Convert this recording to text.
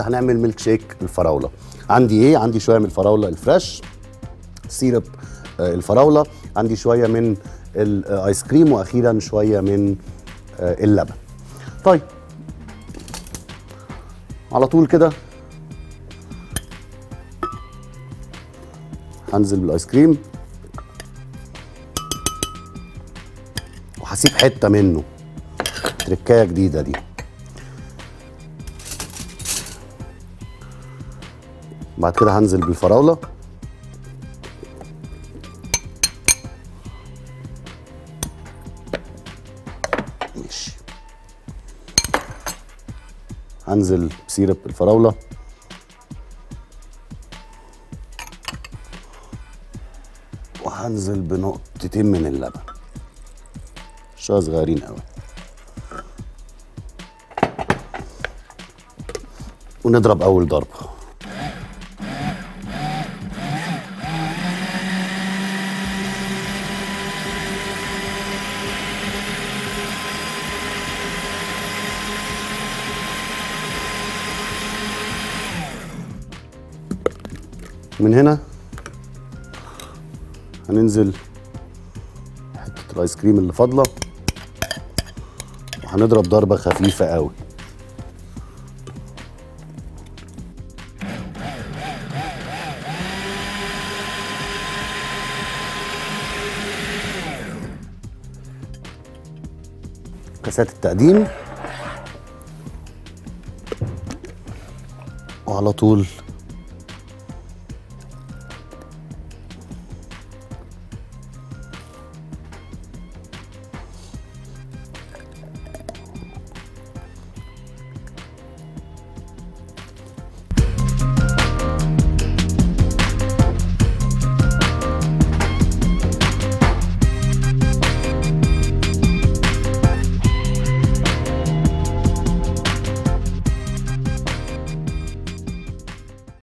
هنعمل ميلك شيك الفراوله عندي ايه عندي شويه من الفراوله الفريش سيرب آه، الفراوله عندي شويه من الايس كريم واخيرا شويه من آه، اللبن طيب على طول كده هنزل بالايس كريم وهسيب حته منه تركايه جديده دي بعد كده هنزل بالفراوله ماشي هنزل بسيرب الفراوله وهنزل بنقطتين من اللبن شويه صغيرين قوي ونضرب اول ضربه من هنا هننزل حته الايس كريم اللي فاضله وهنضرب ضربه خفيفه قوي كاسات التقديم وعلى طول